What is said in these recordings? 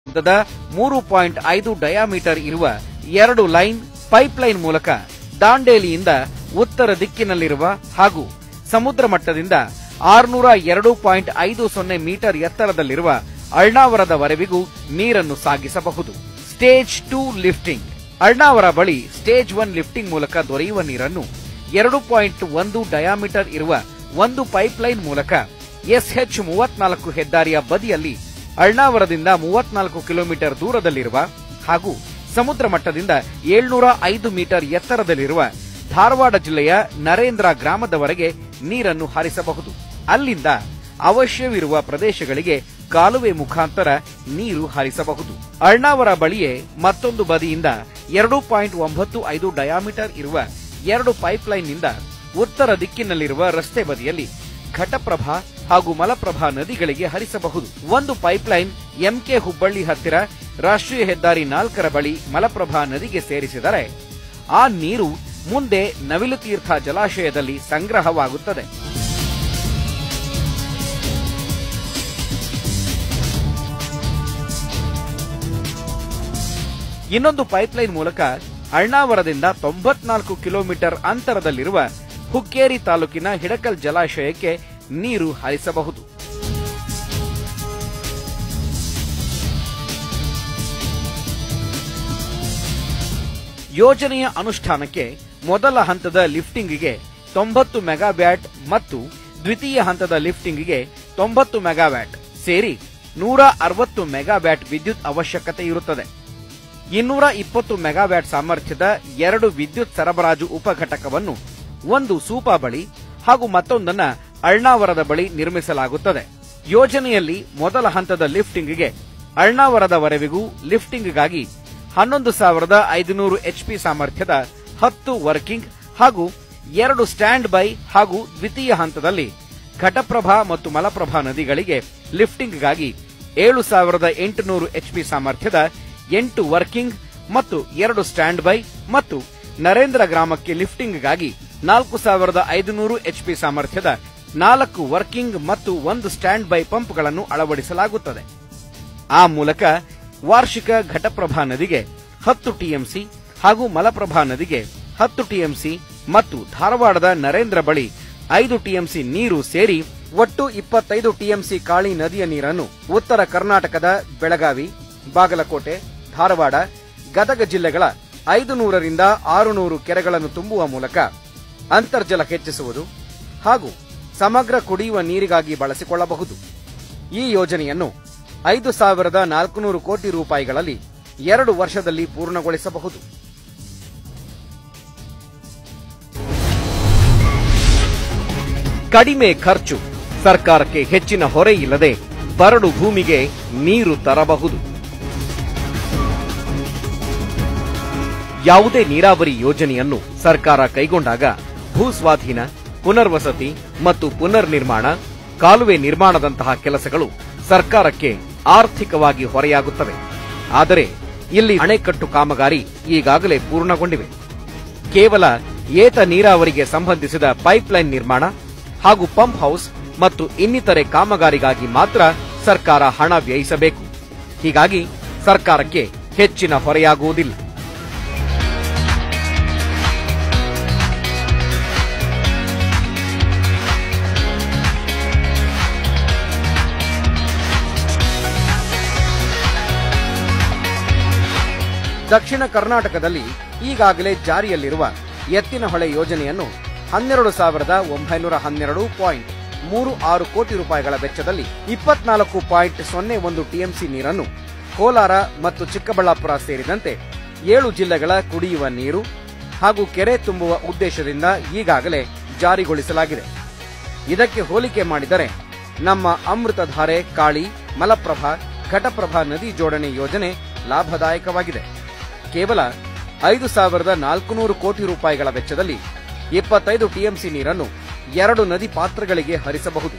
ಉದ್ದದ ಮೂರು ಪಾಯಿಂಟ್ ಐದು ಡಯಾಮೀಟರ್ ಇರುವ ಎರಡು ಲೈನ್ ಪೈಪ್ಲೈನ್ ಮೂಲಕ ದಾಂಡೇಲಿಯಿಂದ ಉತ್ತರ ದಿಕ್ಕಿನಲ್ಲಿರುವ ಹಾಗೂ ಸಮುದ್ರ ಮಟ್ಟದಿಂದ ಆರುನೂರ ಎರಡು ಪಾಯಿಂಟ್ ಐದು ಸೊನ್ನೆ ಮೀಟರ್ ಎತ್ತರದಲ್ಲಿರುವ ಅಳ್ನಾವರದವರೆವಿಗೂ ನೀರನ್ನು ಸಾಗಿಸಬಹುದು ಸ್ಟೇಜ್ ಟೂ ಲಿಫ್ಟಿಂಗ್ ಅಳ್ನಾವರ ಬಳಿ ಸ್ಟೇಜ್ ಒನ್ ಲಿಫ್ಟಿಂಗ್ ಮೂಲಕ ದೊರೆಯುವ ನೀರನ್ನು ಎರಡು ಪಾಯಿಂಟ್ ಒಂದು ಡಯಾಮೀಟರ್ ಇರುವ ಒಂದು ಪೈಪ್ಲೈನ್ ಮೂಲಕ ಎಸ್ಎಚ್ ಮೂವತ್ನಾಲ್ಕು ಹೆದ್ದಾರಿಯ ಬದಿಯಲ್ಲಿ ಅಳ್ನಾವರದಿಂದ ಮೂವತ್ನಾಲ್ಕು ಕಿಲೋಮೀಟರ್ ದೂರದಲ್ಲಿರುವ ಹಾಗೂ ಸಮುದ್ರ ಮಟ್ಟದಿಂದ ಏಳ್ನೂರ ಐದು ಮೀಟರ್ ಎತ್ತರದಲ್ಲಿರುವ ಧಾರವಾಡ ಜಿಲ್ಲೆಯ ನರೇಂದ್ರ ಗ್ರಾಮದವರೆಗೆ ನೀರನ್ನು ಹರಿಸಬಹುದು ಅಲ್ಲಿಂದ ಅವಶ್ಯವಿರುವ ಪ್ರದೇಶಗಳಿಗೆ ಕಾಲುವೆ ಮುಖಾಂತರ ನೀರು ಹರಿಸಬಹುದು ಅಳ್ನಾವರ ಬಳಿಯೇ ಮತ್ತೊಂದು ಬದಿಯಿಂದ ಎರಡು ಪಾಯಿಂಟ್ ಒಂಬತ್ತು ಐದು ಡಯಾಮೀಟರ್ ಇರುವ ಎರಡು ಪೈಪ್ಲೈನ್ನಿಂದ ಉತ್ತರ ದಿಕ್ಕಿನಲ್ಲಿರುವ ರಸ್ತೆ ಬದಿಯಲ್ಲಿ ಘಟಪ್ರಭಾ ಹಾಗೂ ಮಲಪ್ರಭಾ ನದಿಗಳಿಗೆ ಹರಿಸಬಹುದು ಒಂದು ಪೈಪ್ಲೈನ್ ಎಂಕೆ ಹುಬ್ಬಳ್ಳಿ ಹತ್ತಿರ ರಾಷ್ಟ್ರೀಯ ಹೆದ್ದಾರಿ ನಾಲ್ಕರ ಬಳಿ ಮಲಪ್ರಭಾ ನದಿಗೆ ಸೇರಿಸಿದರೆ ಆ ನೀರು ಮುಂದೆ ನವಿಲುತೀರ್ಥ ಜಲಾಶಯದಲ್ಲಿ ಸಂಗ್ರಹವಾಗುತ್ತದೆ ಇನ್ನೊಂದು ಪೈಪ್ಲೈನ್ ಮೂಲಕ ಅಳ್ನಾವರದಿಂದ ತೊಂಬತ್ನಾಲ್ಕು ಕಿಲೋಮೀಟರ್ ಅಂತರದಲ್ಲಿರುವ ಹುಕ್ಕೇರಿ ತಾಲೂಕಿನ ಹಿಡಕಲ್ ಜಲಾಶಯಕ್ಕೆ ನೀರು ಹರಿಸಬಹುದು ಯೋಜನೆಯ ಅನುಷ್ಠಾನಕ್ಕೆ ಮೊದಲ ಹಂತದ ಲಿಫ್ಟಿಂಗ್ಗೆ ತೊಂಬತ್ತು ಮೆಗಾವ್ಯಾಟ್ ಮತ್ತು ದ್ವಿತೀಯ ಹಂತದ ಲಿಫ್ಟಿಂಗ್ಗೆ ತೊಂಬತ್ತು ಮೆಗಾವ್ಯಾಟ್ ಸೇರಿ ನೂರ ಅರವತ್ತು ಮೆಗಾವ್ಯಾಟ್ ವಿದ್ಯುತ್ ಅವಶ್ಯಕತೆ ಇರುತ್ತದೆ ಇನ್ನೂರ ಇಪ್ಪತ್ತು ಮೆಗಾವ್ಯಾಟ್ ಸಾಮರ್ಥ್ಯದ ಎರಡು ವಿದ್ಯುತ್ ಸರಬರಾಜು ಉಪಘಟಕವನ್ನು ಒಂದು ಸೂಪಾ ಬಳಿ ಹಾಗೂ ಮತ್ತೊಂದನ್ನ ಅಳ್ನಾವರದ ಬಳಿ ನಿರ್ಮಿಸಲಾಗುತ್ತದೆ ಯೋಜನೆಯಲ್ಲಿ ಮೊದಲ ಹಂತದ ಲಿಫ್ಟಿಂಗ್ಗೆ ಅಳ್ನಾವರದವರೆವಿಗೂ ಲಿಫ್ಟಿಂಗ್ಗಾಗಿ ಹನ್ನೊಂದು ಸಾವಿರದ ಐದುನೂರು ಎಚ್ಪಿ ಸಾಮರ್ಥ್ಯದ ಹತ್ತು ವರ್ಕಿಂಗ್ ಹಾಗೂ ಎರಡು ಸ್ಟ್ಯಾಂಡ್ ಬೈ ಹಾಗೂ ದ್ವಿತೀಯ ಹಂತದಲ್ಲಿ ಘಟಪ್ರಭಾ ಮತ್ತು ಮಲಪ್ರಭಾ ನದಿಗಳಿಗೆ ಲಿಫ್ಟಿಂಗ್ಗಾಗಿ ಏಳು ಸಾವಿರದ ಎಂಟುನೂರು ಎಚ್ಪಿ ಸಾಮರ್ಥ್ಯದ ಎಂಟು ವರ್ಕಿಂಗ್ ಮತ್ತು ಎರಡು ಸ್ಟ್ಯಾಂಡ್ ಬೈ ಮತ್ತು ನರೇಂದ್ರ ಗ್ರಾಮಕ್ಕೆ ಲಿಫ್ಟಿಂಗ್ಗಾಗಿ ನಾಲ್ಕು ಸಾವಿರದ ಐದುನೂರು ಎಚ್ಪಿ ಸಾಮರ್ಥ್ಯದ ನಾಲ್ಕು ವರ್ಕಿಂಗ್ ಮತ್ತು ಒಂದು ಸ್ಟ್ಯಾಂಡ್ ಬೈ ಪಂಪ್ಗಳನ್ನು ಅಳವಡಿಸಲಾಗುತ್ತದೆ ಆ ಮೂಲಕ ವಾರ್ಷಿಕ ಘಟಪ್ರಭಾ ನದಿಗೆ ಹತ್ತು ಟಿಎಂಸಿ ಹಾಗೂ ಮಲಪ್ರಭಾ ನದಿಗೆ ಹತ್ತು ಟಿಎಂಸಿ ಮತ್ತು ಧಾರವಾಡದ ನರೇಂದ್ರ ಬಳಿ ಐದು ಟಿಎಂಸಿ ನೀರು ಸೇರಿ ಒಟ್ಟು ಇಪ್ಪತ್ತೈದು ಟಿಎಂಸಿ ಕಾಳಿ ನದಿಯ ನೀರನ್ನು ಉತ್ತರ ಕರ್ನಾಟಕದ ಬೆಳಗಾವಿ ಬಾಗಲಕೋಟೆ ಧಾರವಾಡ ಗದಗ ಜಿಲ್ಲೆಗಳ ಐದು ನೂರರಿಂದ ಆರು ನೂರು ಕೆರೆಗಳನ್ನು ತುಂಬುವ ಮೂಲಕ ಅಂತರ್ಜಲ ಹೆಚ್ಚಿಸುವುದು ಹಾಗೂ ಸಮಗ್ರ ಕುಡಿಯುವ ನೀರಿಗಾಗಿ ಬಳಸಿಕೊಳ್ಳಬಹುದು ಈ ಯೋಜನೆಯನ್ನು ಐದು ಸಾವಿರದ ನಾಲ್ಕುನೂರು ಕೋಟಿ ರೂಪಾಯಿಗಳಲ್ಲಿ ಎರಡು ವರ್ಷದಲ್ಲಿ ಪೂರ್ಣಗೊಳಿಸಬಹುದು ಕಡಿಮೆ ಖರ್ಚು ಸರ್ಕಾರಕ್ಕೆ ಹೆಚ್ಚಿನ ಹೊರೆ ಇಲ್ಲದೆ ಬರಡು ಭೂಮಿಗೆ ನೀರು ತರಬಹುದು ಯಾವುದೇ ನೀರಾವರಿ ಯೋಜನೆಯನ್ನು ಸರ್ಕಾರ ಕೈಗೊಂಡಾಗ ಭೂಸ್ವಾಧೀನ ಪುನರ್ವಸತಿ ಮತ್ತು ಪುನರ್ ನಿರ್ಮಾಣ ಕಾಲುವೆ ನಿರ್ಮಾಣದಂತಹ ಕೆಲಸಗಳು ಸರ್ಕಾರಕ್ಕೆ ಆರ್ಥಿಕವಾಗಿ ಹೊರೆಯಾಗುತ್ತವೆ ಆದರೆ ಇಲ್ಲಿ ಅಣೆಕಟ್ಟು ಕಾಮಗಾರಿ ಈಗಾಗಲೇ ಪೂರ್ಣಗೊಂಡಿವೆ ಕೇವಲ ಏತ ನೀರಾವರಿಗೆ ಸಂಬಂಧಿಸಿದ ಪೈಪ್ಲೈನ್ ನಿರ್ಮಾಣ ಹಾಗೂ ಪಂಪ್ ಹೌಸ್ ಮತ್ತು ಇನ್ನಿತರೆ ಕಾಮಗಾರಿಗಾಗಿ ಮಾತ್ರ ಸರ್ಕಾರ ಹಣ ವ್ಯಯಿಸಬೇಕು ಹೀಗಾಗಿ ಸರ್ಕಾರಕ್ಕೆ ಹೆಚ್ಚಿನ ಹೊರೆಯಾಗುವುದಿಲ್ಲ ದಕ್ಷಿಣ ಕರ್ನಾಟಕದಲ್ಲಿ ಈಗಾಗಲೇ ಜಾರಿಯಲ್ಲಿರುವ ಎತ್ತಿನಹೊಳೆ ಯೋಜನೆಯನ್ನು ಹನ್ನೆರಡು ಸಾವಿರದ ಒಂಬೈನೂರ ಹನ್ನೆರಡು ಪಾಯಿಂಟ್ ಮೂರು ಆರು ಕೋಟಿ ರೂಪಾಯಿಗಳ ವೆಚ್ಚದಲ್ಲಿ ಇಪ್ಪತ್ನಾಲ್ಕು ಪಾಯಿಂಟ್ ಸೊನ್ನೆ ಒಂದು ಟಿಎಂಸಿ ನೀರನ್ನು ಕೋಲಾರ ಮತ್ತು ಚಿಕ್ಕಬಳ್ಳಾಪುರ ಸೇರಿದಂತೆ ಏಳು ಜಿಲ್ಲೆಗಳ ಕುಡಿಯುವ ನೀರು ಹಾಗೂ ಕೆರೆ ತುಂಬುವ ಉದ್ದೇಶದಿಂದ ಈಗಾಗಲೇ ಜಾರಿಗೊಳಿಸಲಾಗಿದೆ ಇದಕ್ಕೆ ಹೋಲಿಕೆ ಮಾಡಿದರೆ ನಮ್ಮ ಅಮೃತಧಾರೆ ಕಾಳಿ ಮಲಪ್ರಭಾ ಘಟಪ್ರಭಾ ನದಿ ಜೋಡಣೆ ಯೋಜನೆ ಲಾಭದಾಯಕವಾಗಿದೆ ಕೇವಲ ಐದು ಸಾವಿರದ ನಾಲ್ಕುನೂರು ಕೋಟಿ ರೂಪಾಯಿಗಳ ವೆಚ್ಚದಲ್ಲಿ ಇಪ್ಪತ್ತೈದು ಟಿಎಂಸಿ ನೀರನ್ನು ಎರಡು ನದಿ ಪಾತ್ರಗಳಿಗೆ ಹರಿಸಬಹುದು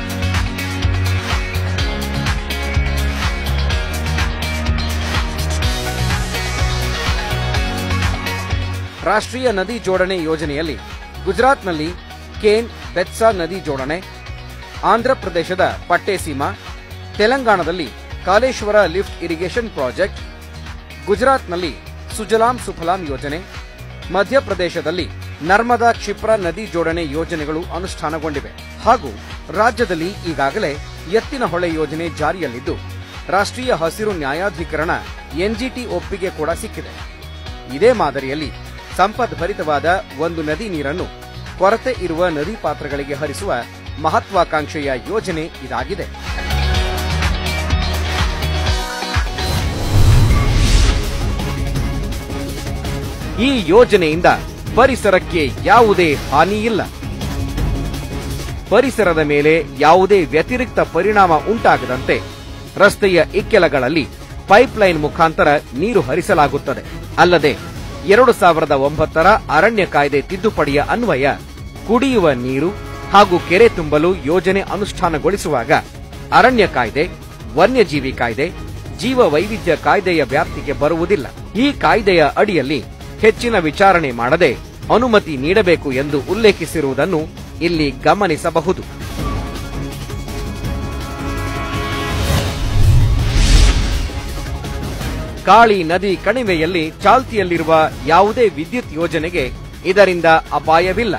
ರಾಷ್ಟ್ರೀಯ ನದಿ ಜೋಡಣೆ ಯೋಜನೆಯಲ್ಲಿ ಗುಜರಾತ್ನಲ್ಲಿ ಕೇನ್ ಬೆತ್ಸಾ ನದಿ ಜೋಡಣೆ ಆಂಧ್ರಪ್ರದೇಶದ ಪಟ್ಟೇಸೀಮಾ ತೆಲಂಗಾಣದಲ್ಲಿ ಕಾಲೇಶ್ವರ ಲಿಫ್ಟ್ ಇರಿಗೇಷನ್ ಪ್ರಾಜೆಕ್ಟ್ ಗುಜರಾತ್ನಲ್ಲಿ ಸುಜಲಾಂ ಸುಫಲಾಂ ಯೋಜನೆ ಮಧ್ಯಪ್ರದೇಶದಲ್ಲಿ ನರ್ಮದಾ ಕ್ಷಿಪ್ರ ನದಿ ಜೋಡಣೆ ಯೋಜನೆಗಳು ಅನುಷ್ಠಾನಗೊಂಡಿವೆ ಹಾಗೂ ರಾಜ್ಯದಲ್ಲಿ ಈಗಾಗಲೇ ಎತ್ತಿನ ಹೊಳೆ ಯೋಜನೆ ಜಾರಿಯಲ್ಲಿದ್ದು ರಾಷ್ಟ್ರೀಯ ಹಸಿರು ನ್ಯಾಯಾಧಿಕರಣ ಎನ್ಜಿಟಿ ಒಪ್ಪಿಗೆ ಕೂಡ ಸಿಕ್ಕಿದೆ ಇದೇ ಮಾದರಿಯಲ್ಲಿ ಸಂಪದ್ಭರಿತವಾದ ಒಂದು ನದಿ ನೀರನ್ನು ಕೊರತೆ ಇರುವ ನದಿ ಪಾತ್ರಗಳಿಗೆ ಹರಿಸುವ ಮಹತ್ವಾಕಾಂಕ್ಷೆಯ ಯೋಜನೆ ಇದಾಗಿದೆ ಈ ಯೋಜನೆಯಿಂದ ಪರಿಸರಕ್ಕೆ ಯಾವುದೇ ಹಾನಿಯಿಲ್ಲ ಪರಿಸರದ ಮೇಲೆ ಯಾವುದೇ ವ್ಯತಿರಿಕ್ತ ಪರಿಣಾಮ ಉಂಟಾಗದಂತೆ ರಸ್ತೆಯ ಇಕ್ಕೆಲಗಳಲ್ಲಿ ಪೈಪ್ಲೈನ್ ಮುಖಾಂತರ ನೀರು ಹರಿಸಲಾಗುತ್ತದೆ ಅಲ್ಲದೆ ಎರಡು ಸಾವಿರದ ಒಂಬತ್ತರ ಅರಣ್ಯ ಕಾಯ್ದೆ ತಿದ್ದುಪಡಿಯ ಅನ್ವಯ ಕುಡಿಯುವ ನೀರು ಹಾಗೂ ಕೆರೆ ತುಂಬಲು ಯೋಜನೆ ಅನುಷ್ಠಾನಗೊಳಿಸುವಾಗ ಅರಣ್ಯ ಕಾಯ್ದೆ ವನ್ಯಜೀವಿ ಕಾಯ್ದೆ ಜೀವ ವೈವಿಧ್ಯ ಕಾಯ್ದೆಯ ವ್ಯಾಪ್ತಿಗೆ ಬರುವುದಿಲ್ಲ ಈ ಕಾಯ್ದೆಯ ಅಡಿಯಲ್ಲಿ ಹೆಚ್ಚಿನ ವಿಚಾರಣೆ ಮಾಡದೆ ಅನುಮತಿ ನೀಡಬೇಕು ಎಂದು ಉಲ್ಲೇಖಿಸಿರುವುದನ್ನು ಇಲ್ಲಿ ಗಮನಿಸಬಹುದು ಕಾಳಿ ನದಿ ಕಣಿವೆಯಲ್ಲಿ ಚಾಲ್ತಿಯಲ್ಲಿರುವ ಯಾವುದೇ ವಿದ್ಯುತ್ ಯೋಜನೆಗೆ ಇದರಿಂದ ಅಪಾಯವಿಲ್ಲ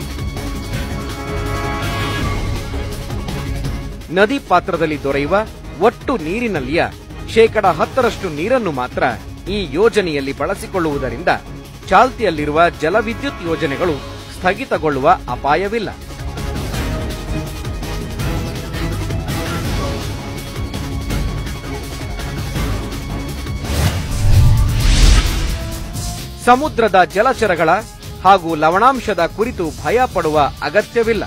ನದಿ ಪಾತ್ರದಲ್ಲಿ ದೊರೆಯುವ ಒಟ್ಟು ನೀರಿನಲ್ಲಿಯ ಶೇಕಡ ಹತ್ತರಷ್ಟು ನೀರನ್ನು ಮಾತ್ರ ಈ ಯೋಜನೆಯಲ್ಲಿ ಬಳಸಿಕೊಳ್ಳುವುದರಿಂದ ಚಾಲ್ತಿಯಲ್ಲಿರುವ ಜಲವಿದ್ಯುತ್ ಯೋಜನೆಗಳು ಸ್ಥಗಿತಗೊಳ್ಳುವ ಅಪಾಯವಿಲ್ಲ ಸಮುದ್ರದ ಜಲಚರಗಳ ಹಾಗೂ ಲವಣಾಂಶದ ಕುರಿತು ಭಯ ಪಡುವ ಅಗತ್ಯವಿಲ್ಲ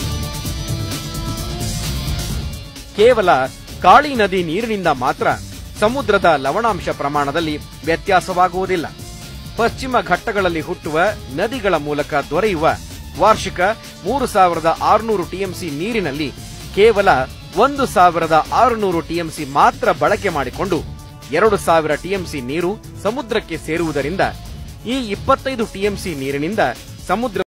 ಕೇವಲ ಕಾಳಿ ನದಿ ನೀರಿನಿಂದ ಮಾತ್ರ ಸಮುದ್ರದ ಲವಣಾಂಶ ಪ್ರಮಾಣದಲ್ಲಿ ವ್ಯತ್ಯಾಸವಾಗುವುದಿಲ್ಲ ಪಶ್ಚಿಮ ಘಟ್ಟಗಳಲ್ಲಿ ಹುಟ್ಟುವ ನದಿಗಳ ಮೂಲಕ ದೊರೆಯುವ ವಾರ್ಷಿಕ ಮೂರು ಸಾವಿರದ ಆರುನೂರು ಟಿಎಂಸಿ ನೀರಿನಲ್ಲಿ ಕೇವಲ ಒಂದು ಸಾವಿರದ ಆರುನೂರು ಟಿಎಂಸಿ ಮಾತ್ರ ಬಳಕೆ ಮಾಡಿಕೊಂಡು ಎರಡು ಸಾವಿರ ಟಿಎಂಸಿ ನೀರು ಸಮುದ್ರಕ್ಕೆ ಸೇರುವುದರಿಂದ ಈ ಇಪ್ಪತ್ತೈದು ಟಿಎಂಸಿ ನೀರಿನಿಂದ ಸಮುದ್ರ